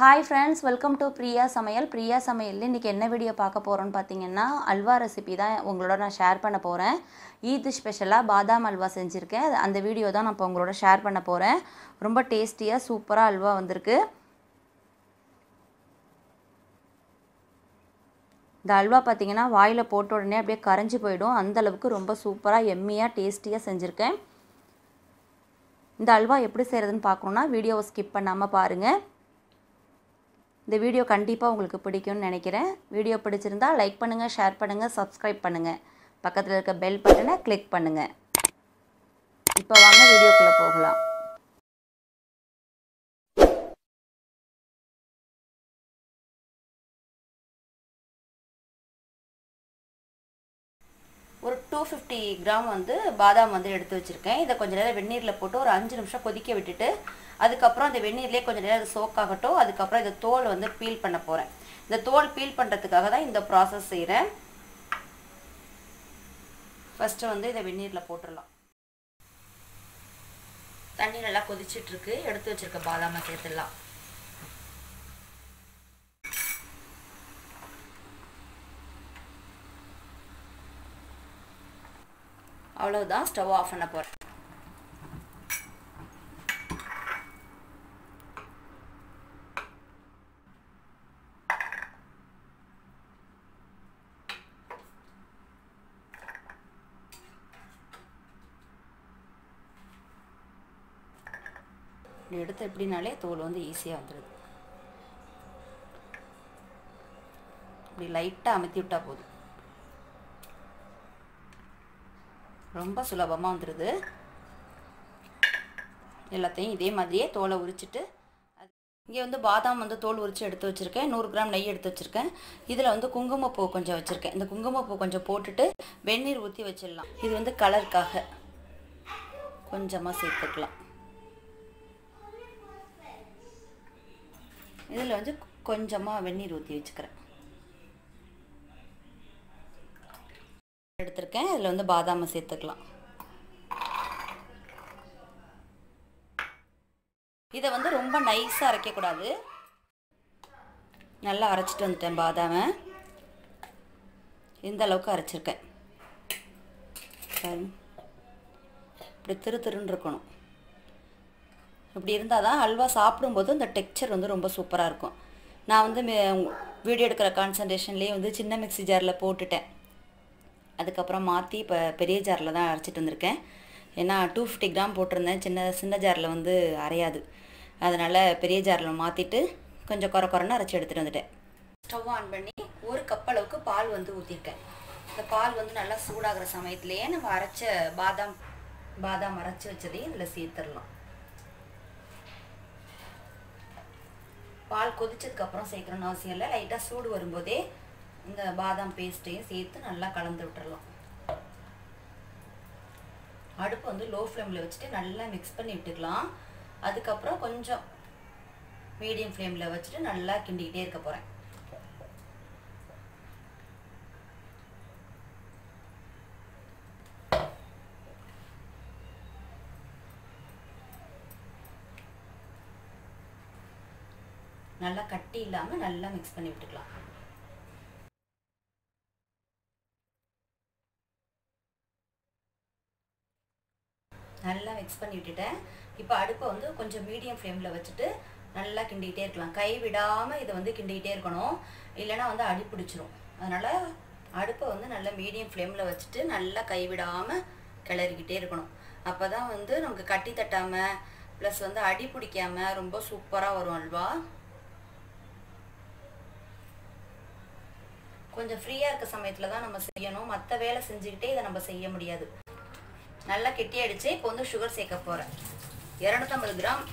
Hi friends welcome to Priya சமையல் பிரியா சமையல் இன்றைக்கி என்ன வீடியோ பார்க்க போகிறோன்னு பார்த்தீங்கன்னா அல்வா ரெசிபி தான் உங்களோட நான் ஷேர் பண்ண போகிறேன் ஈத் ஸ்பெஷலாக பாதாம் அல்வா செஞ்சுருக்கேன் அது- அந்த வீடியோ தான் நான் இப்போ உங்களோட ஷேர் பண்ண போகிறேன் ரொம்ப டேஸ்டியாக சூப்பராக அல்வா வந்திருக்கு இந்த அல்வா பார்த்தீங்கன்னா வாயில் போட்ட உடனே அப்படியே கரைஞ்சி போயிடும் அந்த அளவுக்கு ரொம்ப சூப்பராக எம்மியாக டேஸ்டியாக செஞ்சுருக்கேன் இந்த அல்வா எப்படி செய்கிறதுன்னு பார்க்கணுன்னா வீடியோவை ஸ்கிப் பண்ணாமல் பாருங்கள் இந்த வீடியோ கண்டிப்பாக உங்களுக்கு பிடிக்கும்னு நினைக்கிறேன் வீடியோ பிடிச்சிருந்தா லைக் பண்ணுங்கள் ஷேர் பண்ணுங்கள் சப்ஸ்கிரைப் பண்ணுங்கள் பக்கத்தில் இருக்க பெல் பட்டனை கிளிக் பண்ணுங்கள் இப்போ வாங்க வீடியோக்குள்ளே போகலாம் ஒரு டூ ஃபிஃப்டி கிராம் வந்து பாதாம் வந்து எடுத்து வச்சுருக்கேன் இதை கொஞ்சம் நேரம் வெந்நீரில் போட்டு ஒரு அஞ்சு நிமிஷம் கொதிக்க விட்டுட்டு அதுக்கப்புறம் அந்த வெந்நீர்லேயே கொஞ்சம் நேரம் அது சோக் ஆகட்டும் அதுக்கப்புறம் இந்த தோல் வந்து பீல் பண்ண போகிறேன் இந்த தோல் பீல் பண்ணுறதுக்காக தான் இந்த ப்ராசஸ் செய்கிறேன் ஃபஸ்ட்டு வந்து இதை வெந்நீரில் போட்டுடலாம் தண்ணி நல்லா கொதிச்சிட்டு இருக்கு எடுத்து வச்சிருக்க பாதாமை சேர்த்துடலாம் அவ்வளவுதான் ஸ்டவ் ஆஃப் பண்ண போகிறேன் இப்படி எடுத்து எப்படினாலே தோல் வந்து ஈஸியாக வந்துடுது இப்படி லைட்டாக அமுத்தி விட்டா போதும் ரொம்ப சுலபமாக வந்துடுது எல்லாத்தையும் இதே மாதிரியே தோலை உரிச்சிட்டு இங்கே வந்து பாதாம் வந்து தோல் உரித்து எடுத்து வச்சுருக்கேன் நூறு கிராம் நெய் எடுத்து வச்சுருக்கேன் இதில் வந்து குங்குமப்பூ கொஞ்சம் வச்சுருக்கேன் இந்த குங்குமப்பூ கொஞ்சம் போட்டுட்டு வெந்நீர் ஊற்றி வச்சிடலாம் இது வந்து கலருக்காக கொஞ்சமாக சேர்த்துக்கலாம் இதில் வந்து கொஞ்சமாக வெந்நீர் ஊற்றி வச்சுக்கிறேன் எடுத்திருக்கேன் இதில் வந்து பாதாமை சேர்த்துக்கலாம் இதை வந்து ரொம்ப நைஸாக அரைக்கக்கூடாது நல்லா அரைச்சிட்டு வந்துட்டேன் பாதாமை இந்த அளவுக்கு அரைச்சிருக்கேன் பாருங்க. இப்படி திரு திருன்னு இருக்கணும் இப்படி இருந்தால் தான் அல்வா சாப்பிடும்போது இந்த டெக்ஸ்சர் வந்து ரொம்ப சூப்பராக இருக்கும் நான் வந்து வீடியோ எடுக்கிற கான்சன்ட்ரேஷன்லேயே வந்து சின்ன மிக்ஸி ஜாரில் போட்டுட்டேன் அதுக்கப்புறம் மாற்றி இப்போ பெரிய ஜாரில் தான் அரைச்சிட்டு வந்திருக்கேன் ஏன்னா டூ ஃபிஃப்டி கிராம் போட்டிருந்தேன் சின்ன சின்ன ஜாரில் வந்து அரையாது அதனால் பெரிய ஜாரில் மாற்றிட்டு கொஞ்சம் குறை குறைன்னு அரைச்சி எடுத்துகிட்டு வந்துட்டேன் ஸ்டவ் ஆன் பண்ணி ஒரு கப் அளவுக்கு பால் வந்து ஊற்றிருக்கேன் இந்த பால் வந்து நல்லா சூடாகிற சமயத்துலேயே நம்ம அரைச்ச பாதாம் பாதாம் அரைச்சி வச்சதையும் இதில் சேர்த்துடலாம் பால் கொதிச்சதுக்கப்புறம் சேர்க்கணும்னு அவசியம் இல்லை லைட்டாக சூடு வரும்போதே இந்த பாதாம் பேஸ்ட்டையும் சேர்த்து நல்லா கலந்து விட்டுறலாம் அடுப்பு வந்து லோ ஃப்ளேமில் வச்சுட்டு நல்லா மிக்ஸ் பண்ணி விட்டுக்கலாம் அதுக்கப்புறம் கொஞ்சம் மீடியம் ஃப்ளேமில் வச்சுட்டு நல்லா கிண்டிக்கிட்டே இருக்க போகிறேன் நல்லா கட்டி இல்லாமல் நல்லா மிக்ஸ் பண்ணி விட்டுக்கலாம் நல்லா மிக்ஸ் பண்ணி விட்டுட்டேன் இப்போ அடுப்பை வந்து கொஞ்சம் மீடியம் ஃப்ளேமில் வச்சுட்டு நல்லா கிண்டிக்கிட்டே இருக்கலாம் கை விடாமல் இதை வந்து கிண்டிக்கிட்டே இருக்கணும் இல்லைன்னா வந்து அடி பிடிச்சிரும் அதனால் அடுப்பை வந்து நல்லா மீடியம் ஃப்ளேமில் வச்சுட்டு நல்லா கை விடாமல் கிளறிக்கிட்டே இருக்கணும் அப்போ தான் வந்து நமக்கு கட்டி தட்டாமல் ப்ளஸ் வந்து அடி பிடிக்காமல் ரொம்ப சூப்பராக வரும் அல்வா கொஞ்சம் ஃப்ரீயாக இருக்க சமயத்தில் தான் நம்ம செய்யணும் மற்ற வேலை செஞ்சுக்கிட்டே இதை நம்ம செய்ய முடியாது நல்லா கெட்டியாயிடுச்சு இப்போ வந்து சுகர் சேர்க்க போகிறேன் இரநூத்தம்பது கிராம்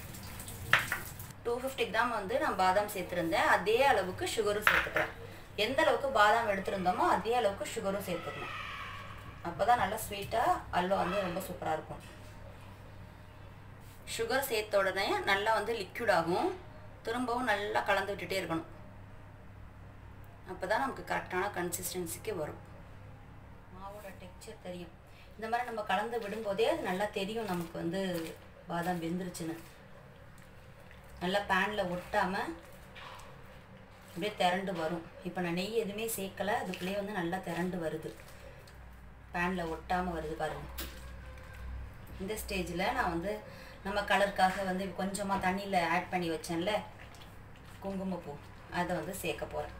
டூ ஃபிஃப்டி கிராம் வந்து நான் பாதாம் சேர்த்துருந்தேன் அதே அளவுக்கு சுகரும் சேர்த்துக்கிறேன் எந்த அளவுக்கு பாதாம் எடுத்திருந்தோமோ அதே அளவுக்கு சுகரும் சேர்த்துக்கணும் அப்போ தான் நல்லா ஸ்வீட்டாக அல்வா வந்து ரொம்ப சூப்பராக இருக்கும் சுகர் சேர்த்த உடனே நல்லா வந்து லிக்விட் ஆகும் திரும்பவும் நல்லா கலந்து விட்டுட்டே இருக்கணும் அப்போ தான் நமக்கு கரெக்டான கன்சிஸ்டன்சிக்கு வரும் மாவோட டெக்ஸ்சர் தெரியும் இந்த மாதிரி நம்ம கலந்து விடும்போதே அது நல்லா தெரியும் நமக்கு வந்து பாதாம் வெந்துருச்சுன்னு நல்லா பேனில் ஒட்டாமல் அப்படியே திரண்டு வரும் இப்போ நான் நெய் எதுவுமே சேர்க்கலை அதுக்குள்ளேயே வந்து நல்லா திரண்டு வருது பேனில் ஒட்டாமல் வருது பாருங்கள் இந்த ஸ்டேஜில் நான் வந்து நம்ம கலருக்காக வந்து கொஞ்சமாக தண்ணியில் ஆட் பண்ணி வச்சேன்ல குங்குமப்பூ அதை வந்து சேர்க்க போகிறேன்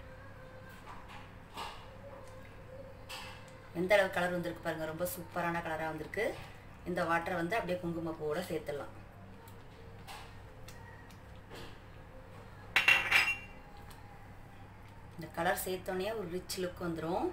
எந்த அளவு கலர் வந்திருக்கு பாருங்கள் ரொம்ப சூப்பரான கலராக வந்திருக்கு இந்த வாட்டரை வந்து அப்படியே குங்குமப்பூவோட சேர்த்துடலாம் இந்த கலர் சேர்த்தோன்னே ஒரு ரிச் லுக் வந்துடும்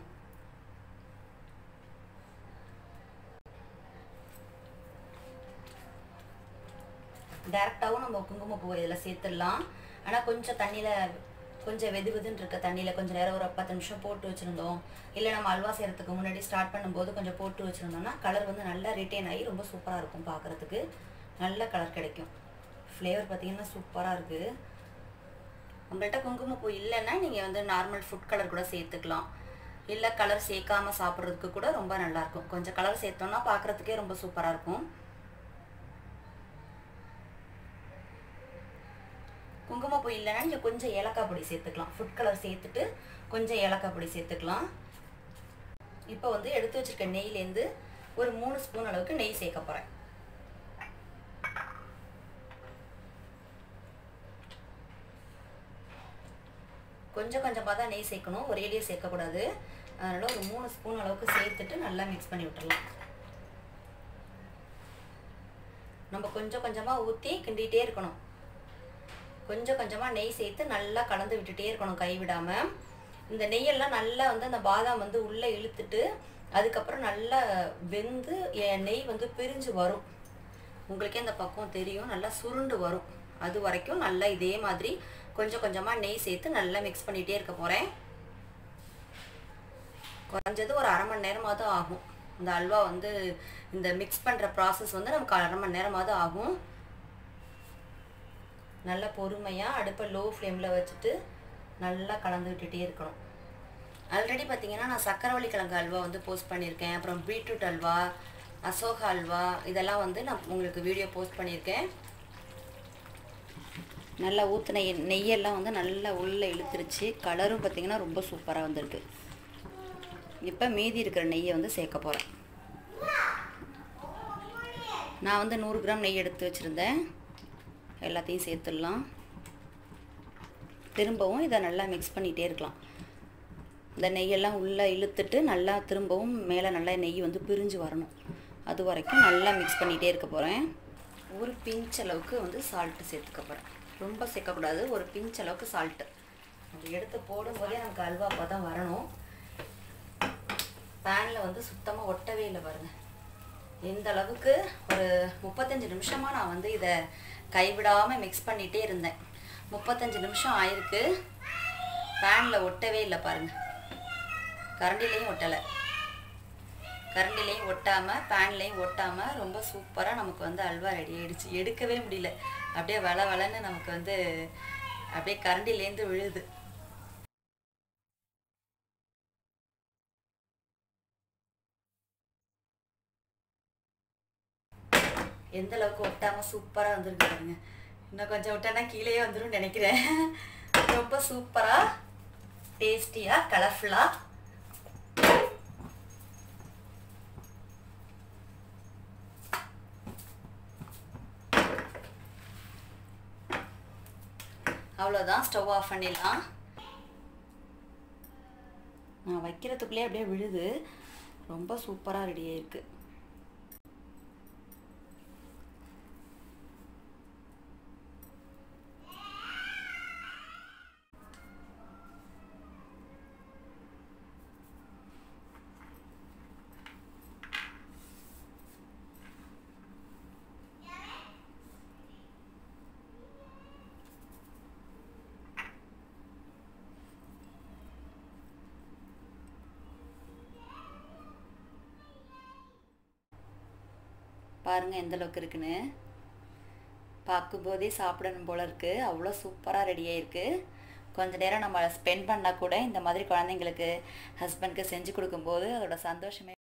டேரெக்டாகவும் நம்ம குங்குமப்பூ இதில் சேர்த்துடலாம் ஆனால் கொஞ்சம் தண்ணியில் கொஞ்சம் வெது வெதுன்னு இருக்க தண்ணியில் கொஞ்சம் நேரம் ஒரு பத்து நிமிஷம் போட்டு வச்சுருந்தோம் இல்லை நம்ம அல்வா செய்கிறதுக்கு முன்னாடி ஸ்டார்ட் பண்ணும்போது கொஞ்சம் போட்டு வச்சுருந்தோம்னா கலர் வந்து நல்லா ரிட்டைன் ஆகி ரொம்ப சூப்பராக இருக்கும் பார்க்குறதுக்கு நல்ல கலர் கிடைக்கும் ஃப்ளேவர் பார்த்திங்கன்னா சூப்பராக இருக்குது உங்கள்கிட்ட குங்குமப்பூ இல்லைன்னா நீங்கள் வந்து நார்மல் ஃபுட் கலர் கூட சேர்த்துக்கலாம் இல்லை கலர் சேர்க்காம சாப்பிட்றதுக்கு கூட ரொம்ப நல்லாயிருக்கும் கொஞ்சம் கலர் சேர்த்தோம்னா பார்க்குறதுக்கே ரொம்ப சூப்பராக இருக்கும் குங்குமப்பூ இல்லைன்னா நீங்கள் கொஞ்சம் ஏலக்காய் பொடி சேர்த்துக்கலாம் ஃபுட் கலர் சேர்த்துட்டு கொஞ்சம் ஏலக்காய் பொடி சேர்த்துக்கலாம் இப்போ வந்து எடுத்து வச்சிருக்க நெய்லேருந்து ஒரு மூணு ஸ்பூன் அளவுக்கு நெய் சேர்க்க போகிறேன் கொஞ்சம் கொஞ்சமாக தான் நெய் சேர்க்கணும் ஒரேடியே சேர்க்கக்கூடாது அதனால் ஒரு மூணு ஸ்பூன் அளவுக்கு சேர்த்துட்டு நல்லா மிக்ஸ் பண்ணி விட்டுடலாம் நம்ம கொஞ்சம் கொஞ்சமாக ஊற்றி கிண்டிகிட்டே இருக்கணும் கொஞ்சம் கொஞ்சமாக நெய் சேர்த்து நல்லா கலந்து விட்டுட்டே இருக்கணும் கைவிடாமல் இந்த நெய்யெல்லாம் நல்லா வந்து அந்த பாதாம் வந்து உள்ளே இழுத்துட்டு அதுக்கப்புறம் நல்லா வெந்து நெய் வந்து பிரிஞ்சு வரும் உங்களுக்கே அந்த பக்கம் தெரியும் நல்லா சுருண்டு வரும் அது வரைக்கும் நல்லா இதே மாதிரி கொஞ்சம் கொஞ்சமாக நெய் சேர்த்து நல்லா மிக்ஸ் பண்ணிகிட்டே இருக்க போகிறேன் குறைஞ்சது ஒரு அரை மணி நேரமாவது ஆகும் இந்த அல்வா வந்து இந்த மிக்ஸ் பண்ணுற ப்ராசஸ் வந்து நமக்கு அரை மணி நேரமாவது ஆகும் நல்லா பொறுமையாக அடுப்பை லோ ஃப்ளேமில் வச்சுட்டு நல்லா கலந்து விட்டுட்டே இருக்கணும் ஆல்ரெடி பார்த்தீங்கன்னா நான் சக்கரவள்ளி கிழங்கு அல்வா வந்து போஸ்ட் பண்ணியிருக்கேன் அப்புறம் பீட்ரூட் அல்வா அசோகா அல்வா இதெல்லாம் வந்து நான் உங்களுக்கு வீடியோ போஸ்ட் பண்ணியிருக்கேன் நல்லா ஊற்றின நெய்யெல்லாம் வந்து நல்லா உள்ளே இழுத்துருச்சு கலரும் பார்த்திங்கன்னா ரொம்ப சூப்பராக வந்திருக்கு இப்போ மீதி இருக்கிற நெய்யை வந்து சேர்க்க போகிறேன் நான் வந்து நூறு கிராம் நெய் எடுத்து வச்சுருந்தேன் எல்லாத்தையும் சேர்த்துடலாம் திரும்பவும் இதை நல்லா மிக்ஸ் பண்ணிகிட்டே இருக்கலாம் இந்த நெய்யெல்லாம் உள்ளே இழுத்துட்டு நல்லா திரும்பவும் மேலே நல்லா நெய் வந்து பிரிஞ்சு வரணும் அது வரைக்கும் நல்லா மிக்ஸ் பண்ணிகிட்டே இருக்க போகிறேன் ஒரு பிஞ்ச் அளவுக்கு வந்து சால்ட்டு சேர்த்துக்க போகிறேன் ரொம்ப சேர்க்கக்கூடாது ஒரு பிஞ்ச் அளவுக்கு சால்ட்டு அது எடுத்து போடும்போதே நமக்கு அல்வா தான் வரணும் பேனில் வந்து சுத்தமாக ஒட்டவே இல்லை பாருங்கள் இந்த அளவுக்கு ஒரு முப்பத்தஞ்சு நிமிஷமாக நான் வந்து இதை கைவிடாமல் மிக்ஸ் பண்ணிகிட்டே இருந்தேன் முப்பத்தஞ்சு நிமிஷம் ஆயிருக்கு பேனில் ஒட்டவே இல்லை பாருங்கள் கரண்டிலையும் ஒட்டலை கரண்டிலையும் ஒட்டாமல் பேன்லேயும் ஒட்டாமல் ரொம்ப சூப்பராக நமக்கு வந்து அல்வா ரெடி ஆகிடுச்சு எடுக்கவே முடியல அப்படியே வள வளன்னு நமக்கு வந்து அப்படியே கரண்டிலேருந்து விழுது எந்த அளவுக்கு ஒட்டாமல் சூப்பராக வந்திருக்கு பாருங்க இன்னும் கொஞ்சம் விட்டேன்னா கீழேயே வந்துடும் நினைக்கிறேன் ரொம்ப சூப்பராக டேஸ்டியாக கலர்ஃபுல்லாக அவ்வளோதான் ஸ்டவ் ஆஃப் பண்ணிடலாம் நான் வைக்கிறதுக்குள்ளே அப்படியே விழுது ரொம்ப சூப்பராக ரெடி ஆயிருக்கு பாருங்கள் எந்த அளவுக்கு இருக்குன்னு பார்க்கும்போதே சாப்பிடணும் போல இருக்குது அவ்வளோ சூப்பராக ரெடி ஆயிருக்கு கொஞ்ச நேரம் நம்ம ஸ்பெண்ட் பண்ணால் கூட இந்த மாதிரி குழந்தைங்களுக்கு ஹஸ்பண்ட்க்கு செஞ்சு கொடுக்கும்போது அதோட சந்தோஷமே